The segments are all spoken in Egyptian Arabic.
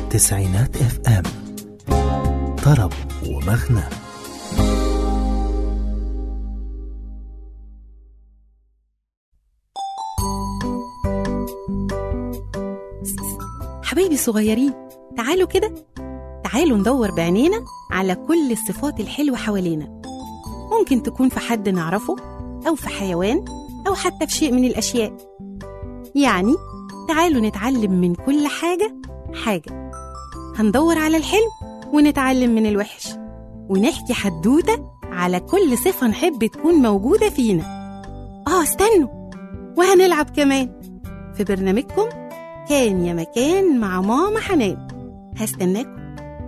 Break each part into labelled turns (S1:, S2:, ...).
S1: تسعينات اف ام طرب ومغنى
S2: حبايبي الصغيرين تعالوا كده تعالوا ندور بعينينا على كل الصفات الحلوة حوالينا ممكن تكون في حد نعرفه أو في حيوان أو حتى في شيء من الأشياء يعني تعالوا نتعلم من كل حاجة حاجة هندور على الحلو ونتعلم من الوحش ونحكي حدوتة على كل صفة نحب تكون موجودة فينا آه استنوا وهنلعب كمان في برنامجكم كان يا مكان مع ماما حنان هستناكم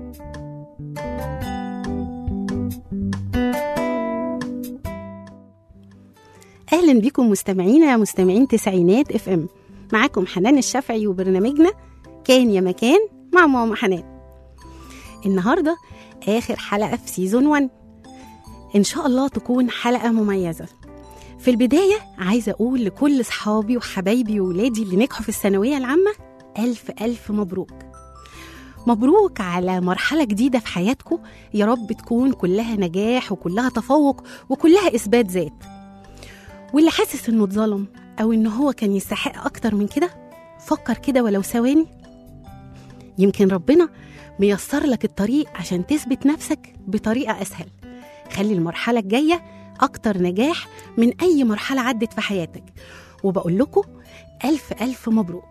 S2: اهلا بكم مستمعينا مستمعين تسعينات اف ام معاكم حنان الشافعي وبرنامجنا كان يا مكان مع ماما حنان النهارده اخر حلقه في سيزون 1 ان شاء الله تكون حلقه مميزه في البدايه عايزه اقول لكل اصحابي وحبايبي وولادي اللي نجحوا في الثانويه العامه الف الف مبروك مبروك على مرحلة جديدة في حياتكم يا رب تكون كلها نجاح وكلها تفوق وكلها إثبات ذات واللي حاسس إنه اتظلم أو إن هو كان يستحق أكتر من كده فكر كده ولو ثواني يمكن ربنا ميسر لك الطريق عشان تثبت نفسك بطريقة أسهل خلي المرحلة الجاية أكتر نجاح من أي مرحلة عدت في حياتك وبقول لكم ألف ألف مبروك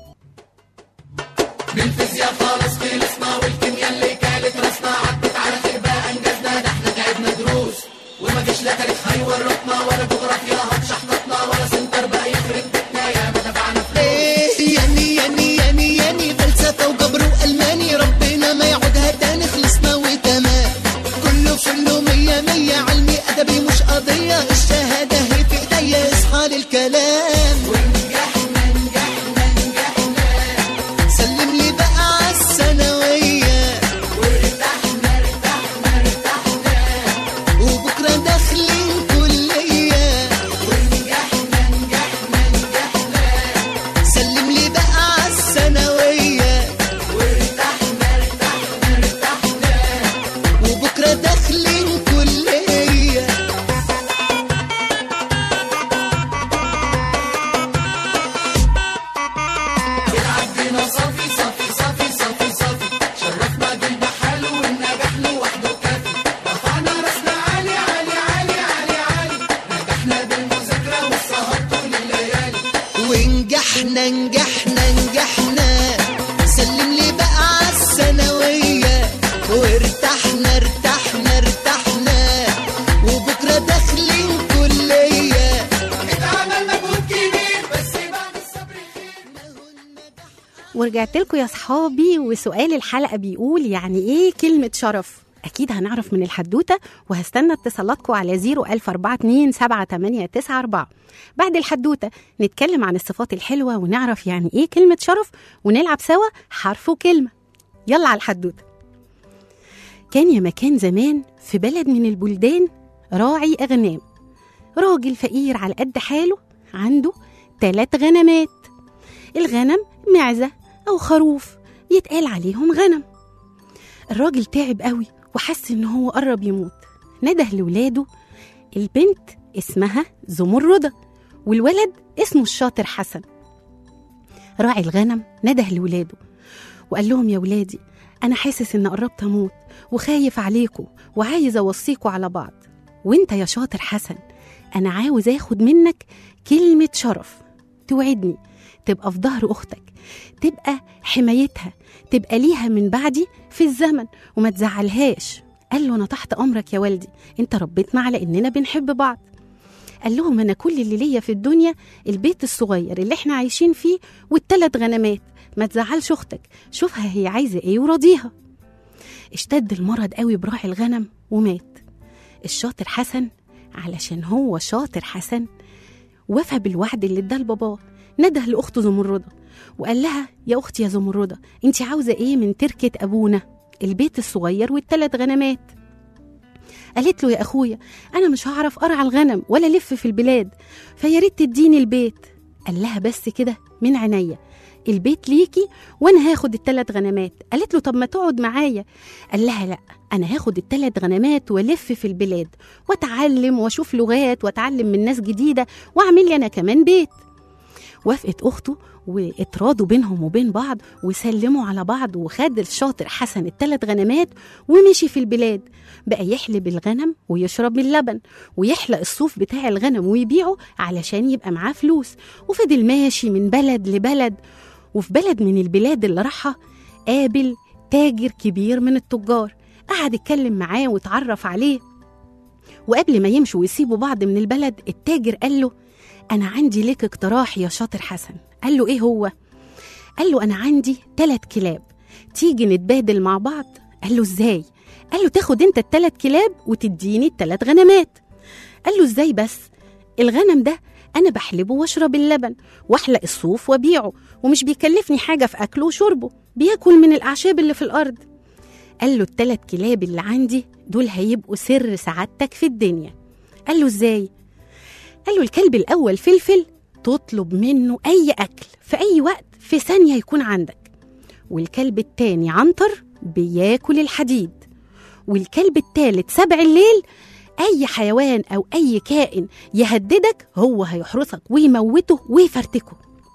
S3: إيه ياني ياني ياني ياني فلسفة وجبر وألماني ربنا ما يعودها تاني خلصنا وتمام كله فله مية مية علمي أدبي مش قضية الشهادة هي في إيديا اصحى للكلام سلم لي بقى عالثانوية وبكرة داخلين كلية سلم لي بقى عالثانوية وبكرة داخلين كلية ونجحنا نجحنا نجحنا سلم لي بقى عالثانوية وارتحنا ارتحنا ارتحنا وبكرة داخلين كلية اتعمل مجهود كبير بس بعد الصبر خير ما هو النجاح
S2: ورجعت لكم يا صحابي وسؤال الحلقة بيقول يعني إيه كلمة شرف؟ أكيد هنعرف من الحدوتة وهستنى اتصالاتكم على 01427 بعد الحدوتة نتكلم عن الصفات الحلوة ونعرف يعني إيه كلمة شرف ونلعب سوا حرف وكلمة يلا على الحدوتة كان يا مكان زمان في بلد من البلدان راعي أغنام راجل فقير على قد حاله عنده تلات غنمات الغنم معزة أو خروف يتقال عليهم غنم الراجل تعب قوي وحس إن هو قرب يموت نده لولاده البنت اسمها زمردة والولد اسمه الشاطر حسن راعي الغنم نده لولاده وقال لهم يا ولادي أنا حاسس إن قربت أموت وخايف عليكم وعايز أوصيكوا على بعض وإنت يا شاطر حسن أنا عاوز آخد منك كلمة شرف توعدني تبقى في ظهر أختك تبقى حمايتها تبقى ليها من بعدي في الزمن وما تزعلهاش قال له أنا تحت أمرك يا والدي أنت ربيتنا على إننا بنحب بعض قال لهم أنا كل اللي ليا في الدنيا البيت الصغير اللي احنا عايشين فيه والتلات غنمات ما تزعلش أختك شوفها هي عايزة إيه وراضيها اشتد المرض قوي براعي الغنم ومات الشاطر حسن علشان هو شاطر حسن وفى بالوعد اللي اداه لباباه نده لاخته زمرده وقال لها يا اختي يا زمرده انت عاوزه ايه من تركه ابونا البيت الصغير والثلاث غنمات قالت له يا اخويا انا مش هعرف ارعى الغنم ولا الف في البلاد فيا ريت تديني البيت قال لها بس كده من عينيا البيت ليكي وانا هاخد الثلاث غنمات قالت له طب ما تقعد معايا قال لها لا انا هاخد الثلاث غنمات والف في البلاد واتعلم واشوف لغات واتعلم من ناس جديده واعمل لي انا كمان بيت وافقت اخته واتراضوا بينهم وبين بعض وسلموا على بعض وخد الشاطر حسن الثلاث غنمات ومشي في البلاد بقى يحلب الغنم ويشرب من اللبن ويحلق الصوف بتاع الغنم ويبيعه علشان يبقى معاه فلوس وفضل ماشي من بلد لبلد وفي بلد من البلاد اللي راحها قابل تاجر كبير من التجار قعد يتكلم معاه واتعرف عليه وقبل ما يمشوا ويسيبوا بعض من البلد التاجر قال له أنا عندي ليك اقتراح يا شاطر حسن قال له إيه هو؟ قال له أنا عندي ثلاث كلاب تيجي نتبادل مع بعض قال له إزاي؟ قال له تاخد أنت الثلاث كلاب وتديني الثلاث غنمات قال له إزاي بس؟ الغنم ده أنا بحلبه وأشرب اللبن وأحلق الصوف وأبيعه ومش بيكلفني حاجة في أكله وشربه بياكل من الأعشاب اللي في الأرض قال له الثلاث كلاب اللي عندي دول هيبقوا سر سعادتك في الدنيا قال له ازاي قال له الكلب الاول فلفل تطلب منه اي اكل في اي وقت في ثانيه يكون عندك والكلب التاني عنتر بياكل الحديد والكلب التالت سبع الليل اي حيوان او اي كائن يهددك هو هيحرسك ويموته ويفرتكه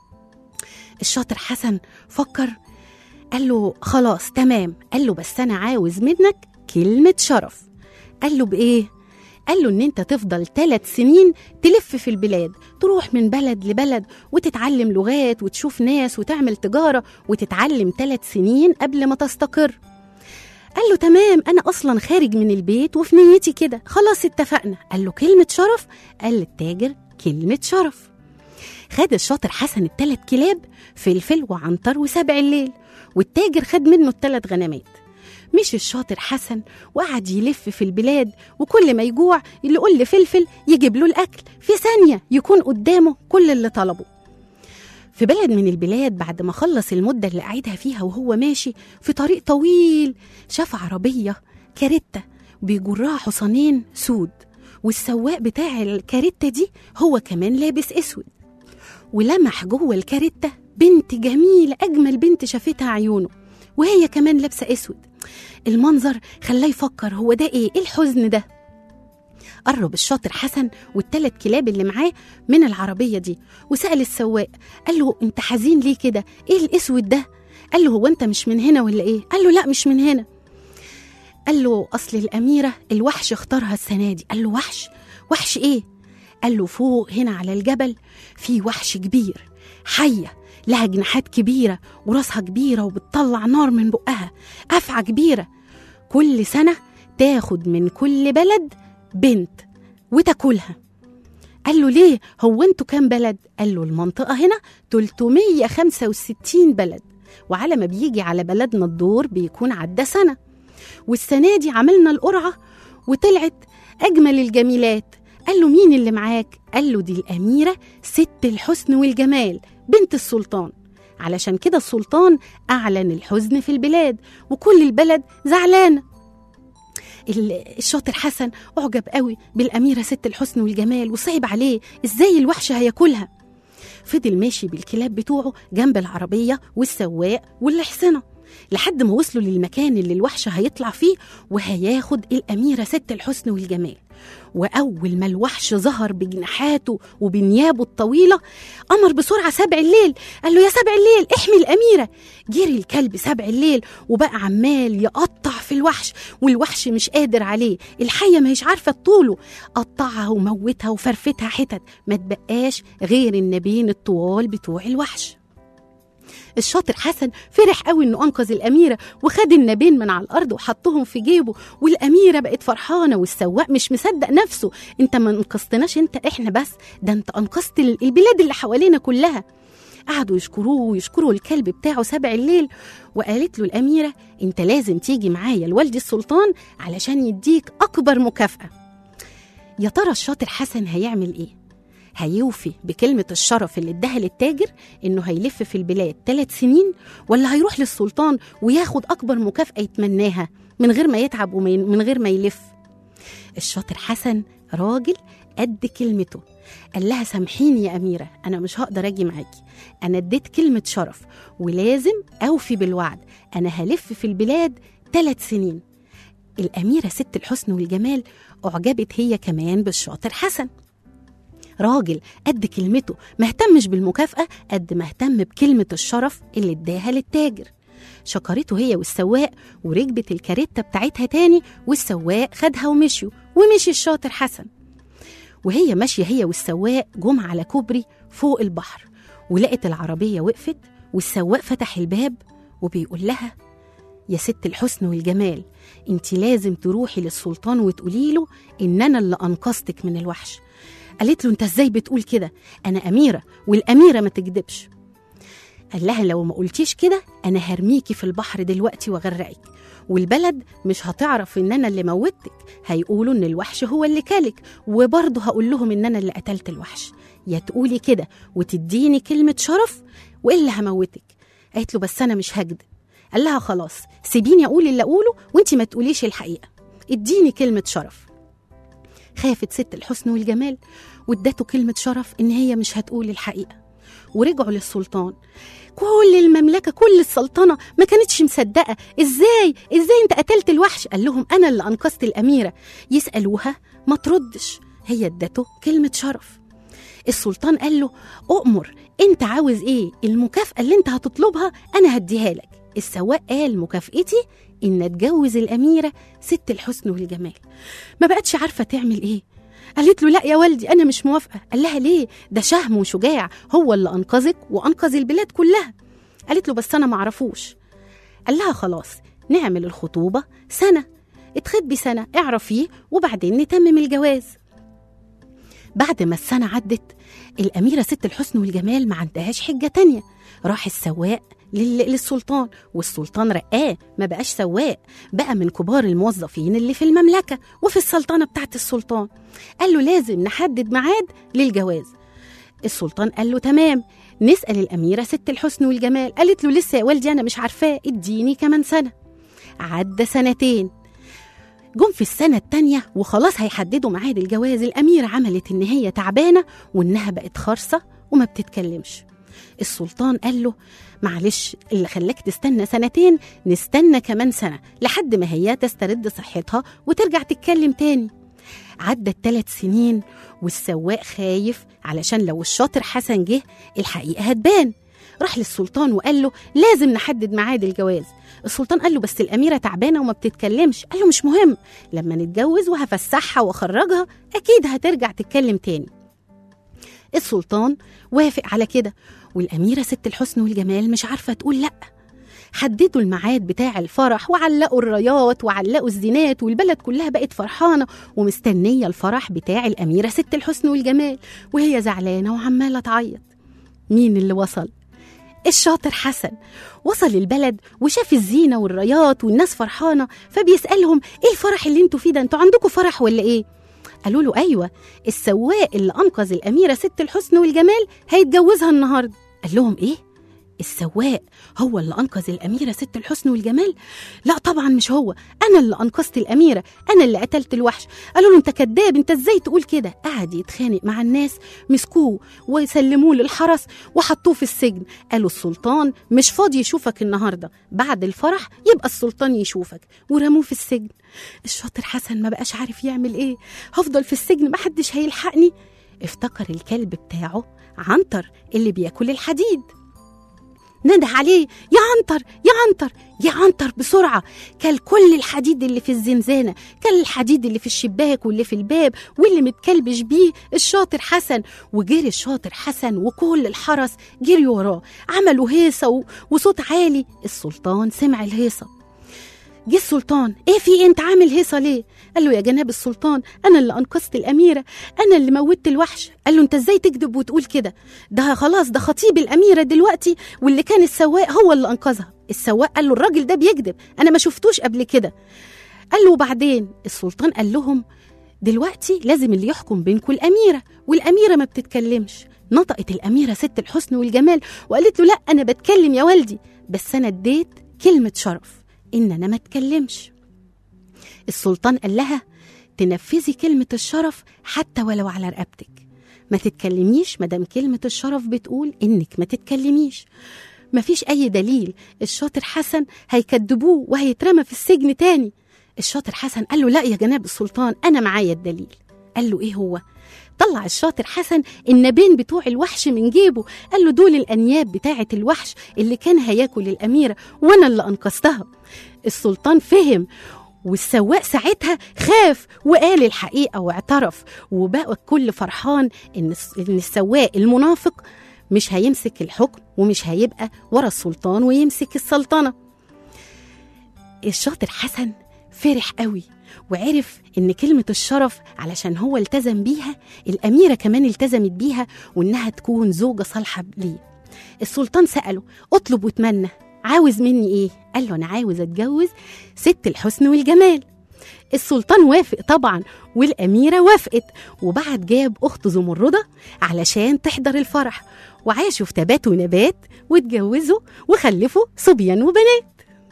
S2: الشاطر حسن فكر قال له خلاص تمام قال له بس انا عاوز منك كلمه شرف قال له بايه قال له ان انت تفضل ثلاث سنين تلف في البلاد تروح من بلد لبلد وتتعلم لغات وتشوف ناس وتعمل تجاره وتتعلم ثلاث سنين قبل ما تستقر قال له تمام انا اصلا خارج من البيت وفي نيتي كده خلاص اتفقنا قال له كلمه شرف قال للتاجر كلمه شرف خد الشاطر حسن الثلاث كلاب فلفل وعنتر وسبع الليل والتاجر خد منه الثلاث غنمات مشي الشاطر حسن وقعد يلف في البلاد وكل ما يجوع اللي يقول لفلفل يجيب له الأكل في ثانية يكون قدامه كل اللي طلبه في بلد من البلاد بعد ما خلص المدة اللي قعدها فيها وهو ماشي في طريق طويل شاف عربية كاريتا بيجرها حصانين سود والسواق بتاع الكاريتا دي هو كمان لابس اسود ولمح جوه الكاريتا بنت جميلة أجمل بنت شافتها عيونه وهي كمان لابسة أسود المنظر خلاه يفكر هو ده إيه؟ إيه الحزن ده؟ قرب الشاطر حسن والتلات كلاب اللي معاه من العربية دي وسأل السواق قال له أنت حزين ليه كده؟ إيه الأسود ده؟ قال له هو أنت مش من هنا ولا إيه؟ قال له لا مش من هنا قال له أصل الأميرة الوحش اختارها السنة دي قال له وحش؟ وحش إيه؟ قال له فوق هنا على الجبل في وحش كبير حية لها جناحات كبيرة وراسها كبيرة وبتطلع نار من بقها أفعى كبيرة كل سنة تاخد من كل بلد بنت وتاكلها قال له ليه هو انتوا كام بلد قال له المنطقة هنا 365 بلد وعلى ما بيجي على بلدنا الدور بيكون عدى سنة والسنة دي عملنا القرعة وطلعت أجمل الجميلات قال له مين اللي معاك؟ قال له دي الأميرة ست الحسن والجمال بنت السلطان علشان كده السلطان أعلن الحزن في البلاد وكل البلد زعلانة الشاطر حسن أعجب قوي بالأميرة ست الحسن والجمال وصعب عليه إزاي الوحش هياكلها فضل ماشي بالكلاب بتوعه جنب العربية والسواق والحصنة لحد ما وصلوا للمكان اللي الوحش هيطلع فيه وهياخد الأميرة ست الحسن والجمال وأول ما الوحش ظهر بجناحاته وبنيابه الطويلة أمر بسرعة سبع الليل قال له يا سبع الليل احمي الأميرة جري الكلب سبع الليل وبقى عمال يقطع في الوحش والوحش مش قادر عليه الحية ما هيش عارفة طوله قطعها وموتها وفرفتها حتت ما تبقاش غير النبين الطوال بتوع الوحش الشاطر حسن فرح قوي انه انقذ الاميره وخد النبين من على الارض وحطهم في جيبه والاميره بقت فرحانه والسواق مش مصدق نفسه انت ما انقذتناش انت احنا بس ده انت انقذت البلاد اللي حوالينا كلها قعدوا يشكروه ويشكروا الكلب بتاعه سبع الليل وقالت له الأميرة أنت لازم تيجي معايا لوالدي السلطان علشان يديك أكبر مكافأة يا ترى الشاطر حسن هيعمل إيه؟ هيوفي بكلمة الشرف اللي اداها للتاجر إنه هيلف في البلاد ثلاث سنين ولا هيروح للسلطان وياخد أكبر مكافأة يتمناها من غير ما يتعب ومن غير ما يلف الشاطر حسن راجل قد كلمته قال لها سامحيني يا أميرة أنا مش هقدر أجي معاكي أنا اديت كلمة شرف ولازم أوفي بالوعد أنا هلف في البلاد ثلاث سنين الأميرة ست الحسن والجمال أعجبت هي كمان بالشاطر حسن راجل قد كلمته ما اهتمش بالمكافأة قد ما اهتم بكلمة الشرف اللي اداها للتاجر شكرته هي والسواق وركبت الكاريتا بتاعتها تاني والسواق خدها ومشيوا ومشي الشاطر حسن وهي ماشية هي والسواق جم على كوبري فوق البحر ولقت العربية وقفت والسواق فتح الباب وبيقول لها يا ست الحسن والجمال انت لازم تروحي للسلطان وتقولي له ان انا اللي انقذتك من الوحش قالت له انت ازاي بتقول كده انا اميره والاميره ما تكذبش قال لها لو ما قلتيش كده انا هرميكي في البحر دلوقتي واغرقك والبلد مش هتعرف ان انا اللي موتك هيقولوا ان الوحش هو اللي كلك وبرضه هقول لهم ان انا اللي قتلت الوحش يا تقولي كده وتديني كلمه شرف والا هموتك قالت له بس انا مش هكذب قال لها خلاص سيبيني اقول اللي اقوله وانت ما تقوليش الحقيقه اديني كلمه شرف خافت ست الحسن والجمال وادته كلمه شرف ان هي مش هتقول الحقيقه ورجعوا للسلطان كل المملكه كل السلطنه ما كانتش مصدقه ازاي ازاي انت قتلت الوحش قال لهم انا اللي انقذت الاميره يسالوها ما تردش هي ادته كلمه شرف السلطان قال له أؤمر أنت عاوز إيه المكافأة اللي أنت هتطلبها أنا هديها لك السواق قال مكافئتي إن أتجوز الأميرة ست الحسن والجمال ما بقتش عارفة تعمل إيه قالت له لا يا والدي أنا مش موافقة قال لها ليه ده شهم وشجاع هو اللي أنقذك وأنقذ البلاد كلها قالت له بس أنا معرفوش قال لها خلاص نعمل الخطوبة سنة اتخبي سنة اعرفيه وبعدين نتمم الجواز بعد ما السنة عدت الأميرة ست الحسن والجمال ما عندهاش حجة تانية راح السواق لل- للسلطان والسلطان رقاه ما بقاش سواق بقى من كبار الموظفين اللي في المملكة وفي السلطنة بتاعت السلطان قال له لازم نحدد ميعاد للجواز السلطان قال له تمام نسأل الأميرة ست الحسن والجمال قالت له لسه يا والدي أنا مش عارفاه اديني كمان سنة عدى سنتين جم في السنة التانية وخلاص هيحددوا ميعاد الجواز الأميرة عملت إن هي تعبانة وإنها بقت خرصة وما بتتكلمش السلطان قال له معلش اللي خلاك تستنى سنتين نستنى كمان سنة لحد ما هي تسترد صحتها وترجع تتكلم تاني عدت ثلاث سنين والسواق خايف علشان لو الشاطر حسن جه الحقيقة هتبان راح للسلطان وقال له لازم نحدد ميعاد الجواز السلطان قال له بس الأميرة تعبانة وما بتتكلمش قال له مش مهم لما نتجوز وهفسحها واخرجها أكيد هترجع تتكلم تاني السلطان وافق على كده والأميرة ست الحسن والجمال مش عارفة تقول لأ حددوا الميعاد بتاع الفرح وعلقوا الرايات وعلقوا الزينات والبلد كلها بقت فرحانة ومستنية الفرح بتاع الأميرة ست الحسن والجمال وهي زعلانة وعمالة تعيط مين اللي وصل؟ الشاطر حسن وصل البلد وشاف الزينة والرايات والناس فرحانة فبيسألهم ايه الفرح اللي انتوا فيه ده انتوا عندكم فرح ولا ايه قالوا له ايوه السواق اللي انقذ الاميره ست الحسن والجمال هيتجوزها النهارده قال لهم ايه السواق هو اللي انقذ الاميره ست الحسن والجمال لا طبعا مش هو انا اللي انقذت الاميره انا اللي قتلت الوحش قالوا له انت كذاب انت ازاي تقول كده قعد يتخانق مع الناس مسكوه وسلموه للحرس وحطوه في السجن قالوا السلطان مش فاضي يشوفك النهارده بعد الفرح يبقى السلطان يشوفك ورموه في السجن الشاطر حسن ما بقاش عارف يعمل ايه هفضل في السجن محدش هيلحقني افتكر الكلب بتاعه عنتر اللي بياكل الحديد نده عليه يا عنتر يا عنتر يا عنتر بسرعة كل كل الحديد اللي في الزنزانة كل الحديد اللي في الشباك واللي في الباب واللي متكلبش بيه الشاطر حسن وجري الشاطر حسن وكل الحرس جري وراه عملوا هيصة و- وصوت عالي السلطان سمع الهيصة جه السلطان ايه في إيه؟ انت عامل هيصه ليه قال له يا جناب السلطان انا اللي انقذت الاميره انا اللي موتت الوحش قال له انت ازاي تكذب وتقول كده ده خلاص ده خطيب الاميره دلوقتي واللي كان السواق هو اللي انقذها السواق قال له الراجل ده بيكذب انا ما شفتوش قبل كده قال له وبعدين السلطان قال لهم دلوقتي لازم اللي يحكم بينكم الاميره والاميره ما بتتكلمش نطقت الاميره ست الحسن والجمال وقالت له لا انا بتكلم يا والدي بس انا اديت كلمه شرف ان انا ما اتكلمش السلطان قال لها تنفذي كلمة الشرف حتى ولو على رقبتك ما تتكلميش مادام كلمة الشرف بتقول إنك ما تتكلميش مفيش أي دليل الشاطر حسن هيكدبوه وهيترمى في السجن تاني الشاطر حسن قال له لا يا جناب السلطان أنا معايا الدليل قال له إيه هو؟ طلع الشاطر حسن النبين بتوع الوحش من جيبه قال له دول الأنياب بتاعة الوحش اللي كان هياكل الأميرة وأنا اللي أنقذتها السلطان فهم والسواق ساعتها خاف وقال الحقيقة واعترف وبقى الكل فرحان إن الس- إن السواق المنافق مش هيمسك الحكم ومش هيبقى ورا السلطان ويمسك السلطنة الشاطر حسن فرح قوي وعرف ان كلمة الشرف علشان هو التزم بيها الأميرة كمان التزمت بيها وانها تكون زوجة صالحة ليه السلطان سأله اطلب واتمنى عاوز مني ايه قال له انا عاوز اتجوز ست الحسن والجمال السلطان وافق طبعا والأميرة وافقت وبعت جاب أخت زمردة علشان تحضر الفرح وعاشوا في تبات ونبات واتجوزوا وخلفوا صبيان وبنات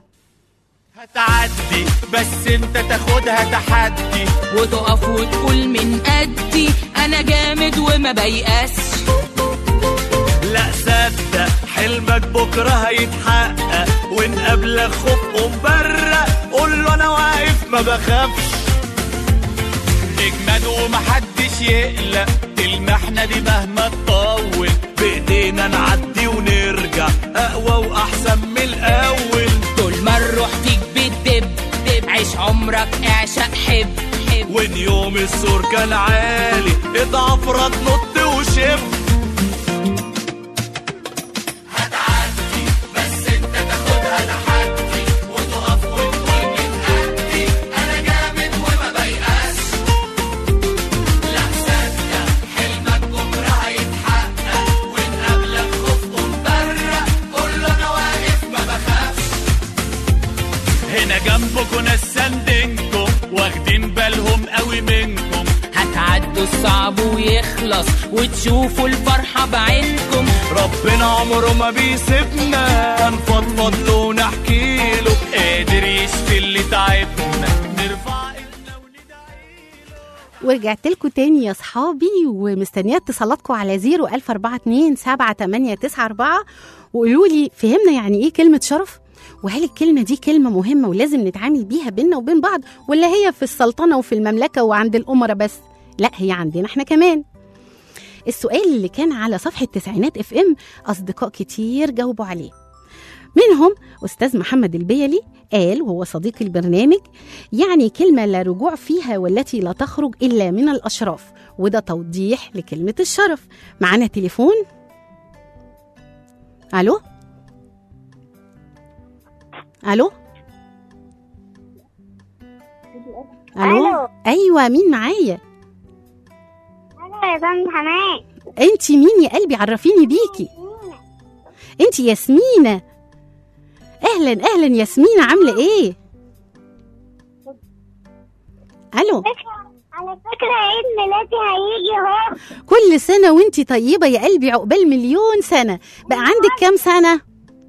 S4: هتعدي بس انت تاخدها تحدي
S5: وتقف وتقول من قدي انا جامد وما بيأسش
S4: لا صدق حلمك بكره هيتحقق وان قبلك خوف ومبرق قول له انا واقف ما بخافش اجمد ومحدش يقلق المحنة دي مهما تطول بايدينا نعدي ونرجع اقوى واحسن من الاول
S5: طول ما الروح فيك بتدب دب عيش عمرك اعشق حب حب
S4: وان يوم السور كان عالي اضعف رد نط وشب هتعدي بس انت تاخدها تحدي وتقف وتقول من قدي انا جامد وما بيأس لا صدق حلمك بكره هيتحقق وان قبلك خوف ومبرق قول له انا واقف ما بخافش هنا جنبكم ناس ساندينكم واخدين بالهم قوي منكم
S5: هتعدوا الصعب ويخلص وتشوفوا الفرحة بعينكم
S4: ربنا عمره ما بيسيبنا نفضفض له ونحكي له قادر يشفي اللي تعبنا نرفع ايدنا وندعي
S2: ورجعت لكم تاني يا صحابي ومستنيه اتصالاتكم على 01042 7894 وقولوا لي فهمنا يعني ايه كلمه شرف وهل الكلمة دي كلمة مهمة ولازم نتعامل بيها بينا وبين بعض ولا هي في السلطنة وفي المملكة وعند الأمراء بس؟ لا هي عندنا احنا كمان. السؤال اللي كان على صفحة تسعينات اف ام أصدقاء كتير جاوبوا عليه. منهم أستاذ محمد البيلي قال وهو صديق البرنامج يعني كلمة لا رجوع فيها والتي لا تخرج إلا من الأشراف وده توضيح لكلمة الشرف معانا تليفون ألو ألو ألو
S6: ألو.
S2: أيوة مين معايا
S6: انا يا طنط حماد
S2: أنت مين يا قلبي عرفيني بيكي أنت ياسمينة أهلا أهلا ياسمينة عاملة إيه ألو
S6: على فكرة عيد ميلادي هيجي اهو
S2: كل سنة وانتي طيبة يا قلبي عقبال مليون سنة بقى عندك كام سنة؟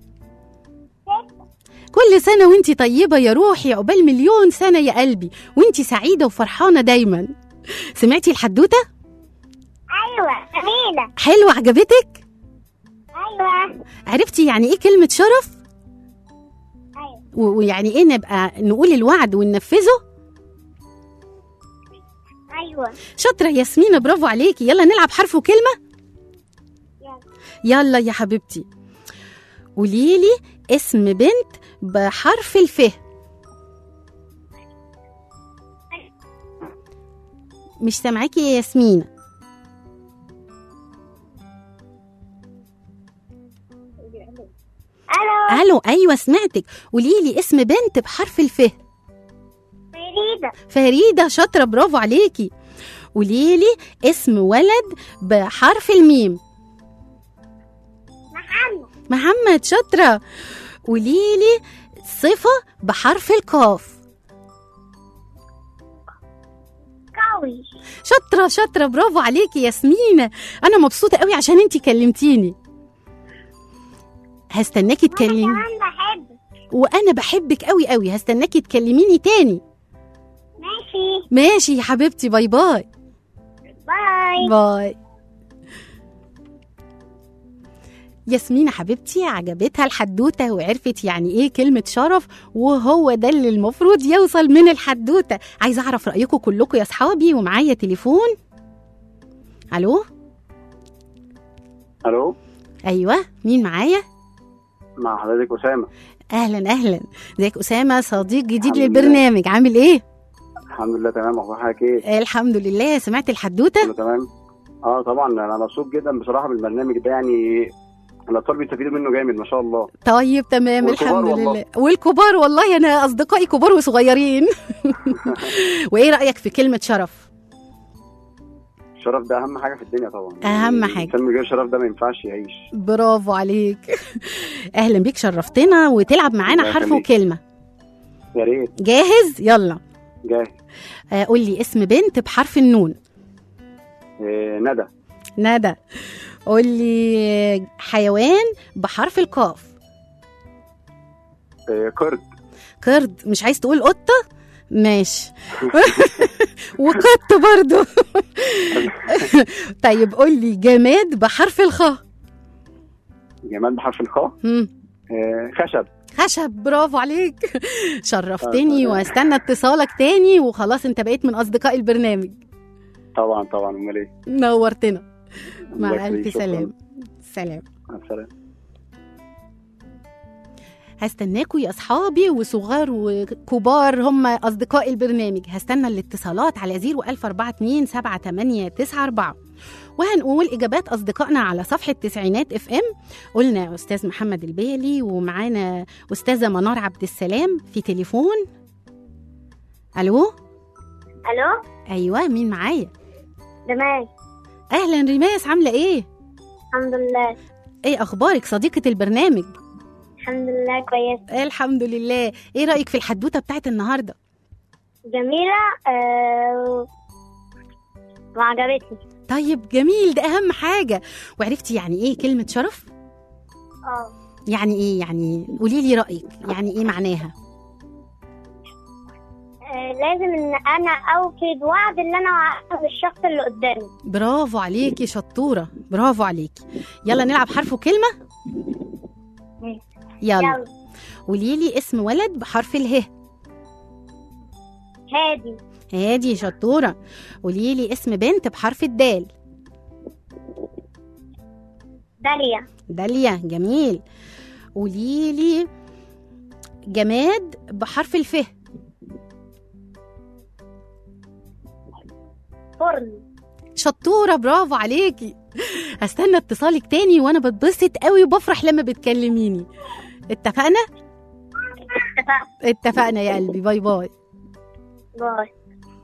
S2: كل سنة وانتي طيبة يا روحي عقبال مليون سنة يا قلبي وانتي سعيدة وفرحانة دايما سمعتي الحدوتة؟
S6: ايوه جميلة
S2: حلوة عجبتك؟
S6: ايوه
S2: عرفتي يعني ايه كلمة شرف؟
S6: ايوه
S2: و- ويعني ايه نبقى نقول الوعد وننفذه؟
S6: ايوه
S2: شاطرة ياسمينة برافو عليكي يلا نلعب حرف وكلمة
S6: يلا.
S2: يلا يا حبيبتي قوليلي اسم بنت بحرف الف مش سامعاكي يا ياسمين
S6: الو
S2: الو ايوه سمعتك قوليلي اسم بنت بحرف الف
S6: فريدة
S2: فريده شاطره برافو عليكي قوليلي اسم ولد بحرف الميم
S6: محمد
S2: محمد شاطره قوليلي صفه بحرف القاف
S6: قوي
S2: شاطره شاطره برافو عليكي ياسمينه انا مبسوطه قوي عشان انتي كلمتيني هستناكي
S6: وانا
S2: تكلمي
S6: كمان بحبك
S2: وانا بحبك قوي قوي هستناكي تكلميني تاني
S6: ماشي ماشي
S2: ماشي يا حبيبتي باي باي
S6: باي
S2: باي ياسمين حبيبتي عجبتها الحدوتة وعرفت يعني ايه كلمة شرف وهو ده اللي المفروض يوصل من الحدوتة عايزة اعرف رأيكم كلكم يا اصحابي ومعايا تليفون الو
S7: الو
S2: ايوه مين معايا
S7: مع حضرتك اسامه
S2: اهلا اهلا ازيك اسامة صديق جديد
S7: الحمد لله.
S2: للبرنامج عامل ايه
S7: الحمد لله تمام اخبار حضرتك ايه
S2: الحمد لله سمعت الحدوتة
S7: كله تمام اه طبعا انا مبسوط جدا بصراحه بالبرنامج ده يعني الاطفال بيستفيدوا منه جامد ما شاء الله
S2: طيب تمام
S7: والكبار
S2: الحمد
S7: والله.
S2: لله والكبار والله انا اصدقائي كبار وصغيرين وايه رايك في كلمه شرف
S7: الشرف ده اهم حاجه في الدنيا طبعا
S2: أهم حاجة.
S7: الانسان من غير شرف ده ما ينفعش يعيش
S2: برافو عليك اهلا بيك شرفتنا وتلعب معانا
S7: الله
S2: حرف
S7: يخليك.
S2: وكلمه
S7: يا ريت
S2: جاهز يلا
S7: جاهز
S2: آه، قول لي اسم بنت بحرف النون
S7: إيه ندى
S2: ندى قول لي حيوان بحرف القاف
S7: إيه كرد
S2: قرد مش عايز تقول قطه ماشي وقط برضو طيب قول لي جماد بحرف الخاء
S7: جمال بحرف الخاء
S2: مم.
S7: إيه خشب
S2: خشب برافو عليك شرفتني
S7: آه،
S2: واستنى اتصالك تاني وخلاص انت بقيت من اصدقاء البرنامج
S7: طبعا طبعا امال ايه
S2: نورتنا
S7: الله
S2: مع
S7: يخليك،
S2: الف
S7: شكراً.
S2: سلام سلام
S7: مع السلامه
S2: هستناكوا يا اصحابي وصغار وكبار هم اصدقاء البرنامج هستنى الاتصالات على 01042 7894 وهنقول اجابات اصدقائنا على صفحه تسعينات اف ام قلنا استاذ محمد البيلي ومعانا استاذه منار عبد السلام في تليفون الو
S6: الو
S2: ايوه مين معايا
S6: دماغ
S2: اهلا ريماس عامله ايه
S6: الحمد لله
S2: ايه اخبارك صديقه البرنامج
S6: الحمد لله كويس
S2: الحمد لله ايه رايك في الحدوته بتاعت النهارده
S6: جميلة آه وعجبتني
S2: طيب جميل ده اهم حاجه وعرفتي يعني ايه كلمه شرف
S6: اه
S2: يعني ايه يعني قولي لي رايك يعني ايه معناها
S6: آه، لازم ان انا اوفي بوعد اللي انا وعدته بالشخص اللي قدامي
S2: برافو عليكي شطوره برافو عليكي يلا نلعب حرف وكلمه يلا
S6: يلا
S2: قولي لي اسم ولد بحرف اله
S6: هادي
S2: هادي شطوره قولي لي اسم بنت بحرف الدال
S6: داليا
S2: داليا جميل قولي لي جماد بحرف الف
S6: فرن
S2: شطوره برافو عليكي هستنى اتصالك تاني وانا بتبسط قوي وبفرح لما بتكلميني اتفقنا
S6: اتفقنا
S2: اتفقنا يا قلبي باي باي
S6: باي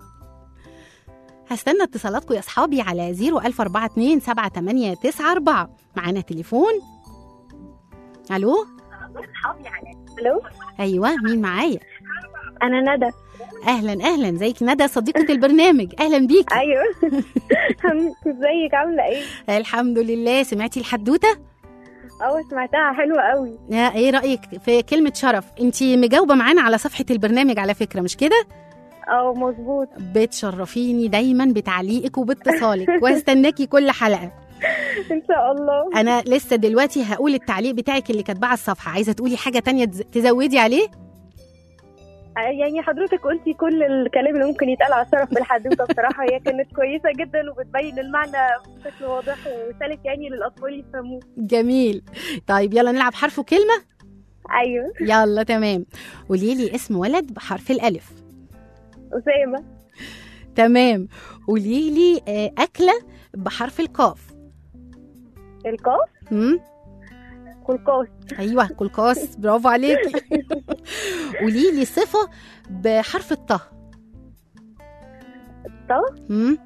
S2: هستنى اتصالاتكم يا اصحابي على 01042 7894 معانا تليفون الو
S6: الو
S2: ايوه مين معايا
S6: انا ندى
S2: اهلا اهلا زيك ندى صديقه البرنامج اهلا بيكي
S6: ايوه ازيك عامله ايه
S2: الحمد لله سمعتي الحدوته
S6: اه سمعتها حلوه قوي
S2: يا ايه رايك في كلمه شرف انت مجاوبه معانا على صفحه البرنامج على فكره مش كده
S6: اه مظبوط
S2: بتشرفيني دايما بتعليقك وباتصالك وهستناكي كل حلقه
S6: ان شاء الله
S2: انا لسه دلوقتي هقول التعليق بتاعك اللي كاتباه على الصفحه عايزه تقولي حاجه تانية تز- تزودي عليه
S6: يعني حضرتك قلتي كل الكلام اللي ممكن يتقال على الشرف في الحدوته بصراحه هي كانت كويسه جدا وبتبين المعنى بشكل واضح وسالك يعني للاطفال يفهموه
S2: جميل طيب يلا نلعب حرف وكلمه
S6: ايوه
S2: يلا تمام قولي لي اسم ولد بحرف الالف
S6: اسامه
S2: تمام قولي لي آه، اكله بحرف القاف
S6: القاف
S2: هم؟
S6: كلكاس
S2: ايوه كلكاس برافو عليكي قولي لي صفه بحرف الطه
S6: طه
S2: هم؟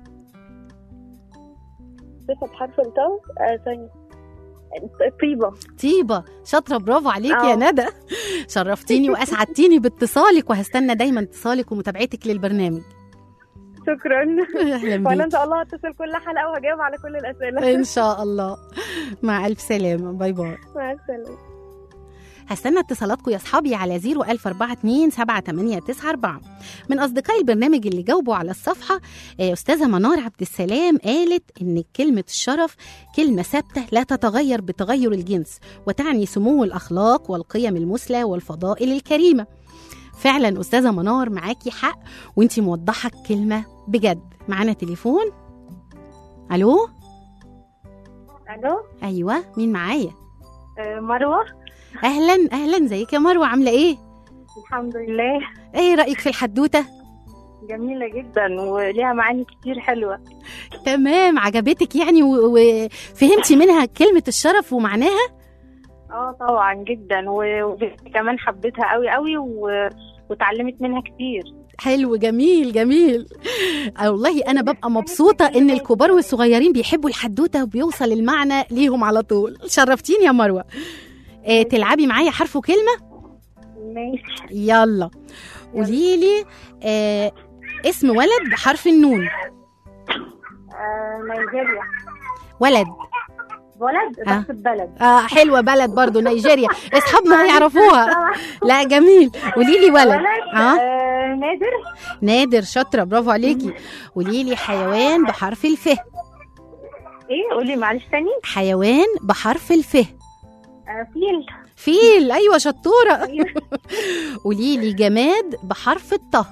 S6: صفه بحرف الطه آه ثانيه طيبه
S2: طيبه شاطره برافو عليكي يا
S6: آه.
S2: ندى شرفتيني واسعدتيني باتصالك وهستنى دايما اتصالك ومتابعتك للبرنامج
S6: شكرا
S2: اهلا
S6: وانا ان
S2: بيك
S6: شاء الله هتصل كل حلقه وهجاوب على كل الاسئله
S2: ان شاء الله مع الف سلامه باي باي
S6: مع السلامه
S2: هستنى اتصالاتكم يا اصحابي على 010427894 من اصدقاء البرنامج اللي جاوبوا على الصفحه آه، استاذه منار عبد السلام قالت ان كلمه الشرف كلمه ثابته لا تتغير بتغير الجنس وتعني سمو الاخلاق والقيم المثلى والفضائل الكريمه فعلا استاذه منار معاكي حق وانتي موضحه الكلمه بجد معانا تليفون الو
S6: الو
S2: ايوه مين معايا
S6: آه، مروه
S2: اهلا اهلا ازيك يا مروه عامله ايه
S6: الحمد لله
S2: ايه رايك في الحدوته
S6: جميله جدا وليها معاني كتير حلوه
S2: تمام عجبتك يعني و- وفهمتي منها كلمه الشرف ومعناها
S6: اه طبعا جدا و- وكمان حبيتها قوي قوي و... وتعلمت منها كتير
S2: حلو جميل جميل آه والله انا ببقى مبسوطه ان الكبار والصغيرين بيحبوا الحدوته وبيوصل المعنى ليهم على طول شرفتيني يا مروه إيه تلعبي معايا حرف وكلمه
S6: ماشي
S2: يلا قولي لي آه اسم ولد بحرف النون
S6: آه نيجيريا
S2: ولد
S6: بلد
S2: آه.
S6: بس البلد
S2: آه حلوه بلد برضو نيجيريا اصحابنا هيعرفوها لا جميل قولي لي ولد
S6: ولد
S2: اه
S6: آه نادر
S2: نادر شاطره برافو عليكي قولي لي حيوان بحرف الف
S6: ايه قولي معلش تاني
S2: حيوان بحرف الف
S6: آه فيل
S2: فيل ايوه شطوره
S6: أيوة.
S2: قولي لي جماد بحرف الطه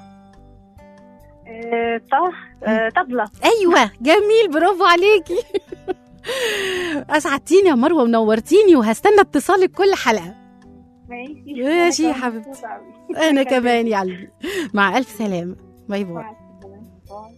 S6: آه طه آه طبلة
S2: ايوه جميل برافو عليكي اسعدتيني يا مروه ونورتيني وهستنى اتصالك كل حلقه
S6: ماشي
S2: ماشي يا
S6: أنا كمان
S2: حبيبتي.
S6: مبسوطة أوي.
S2: انا كمان يا قلبي مع الف سلامه باي باي
S6: مع السلامة. باي.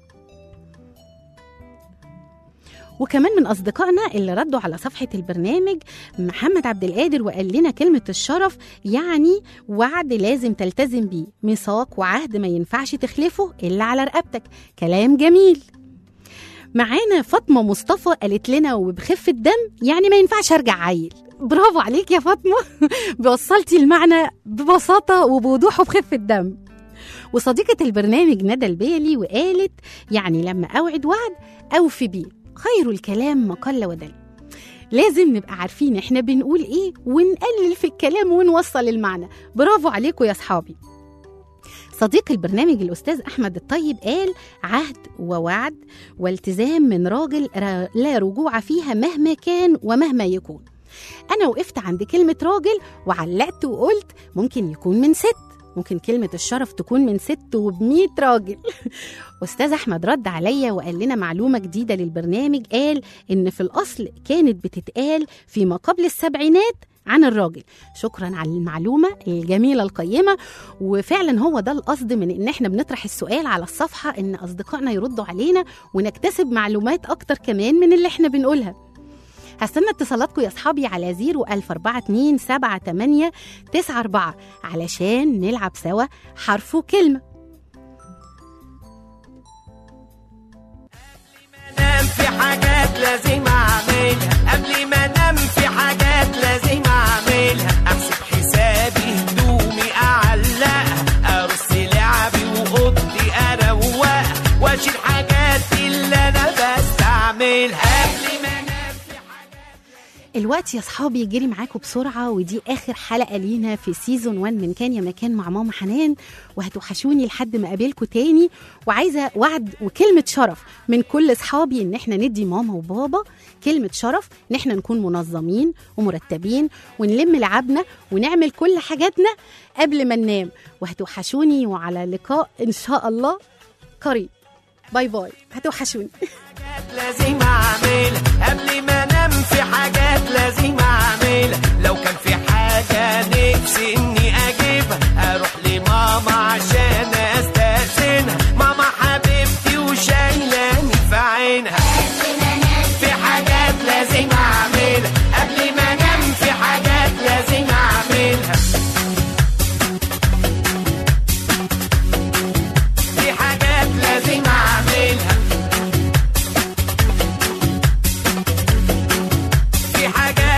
S2: وكمان من اصدقائنا اللي ردوا على صفحه البرنامج محمد عبد القادر وقال لنا كلمه الشرف يعني وعد لازم تلتزم بيه ميثاق وعهد ما ينفعش تخلفه الا على رقبتك كلام جميل معانا فاطمه مصطفى قالت لنا وبخفه دم يعني ما ينفعش ارجع عيل برافو عليك يا فاطمه وصلتي المعنى ببساطه وبوضوح وبخفه دم وصديقه البرنامج ندى البيلي وقالت يعني لما اوعد وعد اوفي بيه خير الكلام ما قل ودل لازم نبقى عارفين احنا بنقول ايه ونقلل في الكلام ونوصل المعنى برافو عليكم يا اصحابي صديق البرنامج الأستاذ أحمد الطيب قال عهد ووعد والتزام من راجل را- لا رجوع فيها مهما كان ومهما يكون أنا وقفت عند كلمة راجل وعلقت وقلت ممكن يكون من ست ممكن كلمة الشرف تكون من ست وبمية راجل أستاذ أحمد رد عليا وقال لنا معلومة جديدة للبرنامج قال إن في الأصل كانت بتتقال فيما قبل السبعينات عن الراجل شكرا على المعلومة الجميلة القيمة وفعلا هو ده القصد من ان احنا بنطرح السؤال على الصفحة ان اصدقائنا يردوا علينا ونكتسب معلومات اكتر كمان من اللي احنا بنقولها هستنى اتصالاتكم يا اصحابي على 010427894 علشان نلعب سوا حرف وكلمة
S4: انام في حاجات لازم اعملها قبل ما انام في حاجات لازم اعملها احسب حسابي هدومي اعلقها ارص لعبي واوضتي اروقها واشيل حاجات اللي انا بستعملها قبل ما انام في
S2: الوقت يا اصحابي جري معاكم بسرعه ودي اخر حلقه لينا في سيزون 1 من كان يا مكان مع ماما حنان وهتوحشوني لحد ما اقابلكم تاني وعايزه وعد وكلمه شرف من كل اصحابي ان احنا ندي ماما وبابا كلمه شرف ان احنا نكون منظمين ومرتبين ونلم لعبنا ونعمل كل حاجاتنا قبل ما ننام وهتوحشوني وعلى لقاء ان شاء الله قريب باي باي هتوحشوني
S4: حاجات لازم اعملها قبل ما انام في حاجات لازم اعملها لو كان في حاجة نفسي اني اجيبها اروح لماما عشان استأذنها ماما حبيبتي وشايلاني في عينها في حاجات لازم اعملها قبل ما انام في حاجات لازم اعملها في حاجات لازم اعملها في حاجات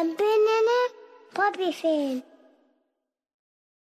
S8: جنبنا بابي فين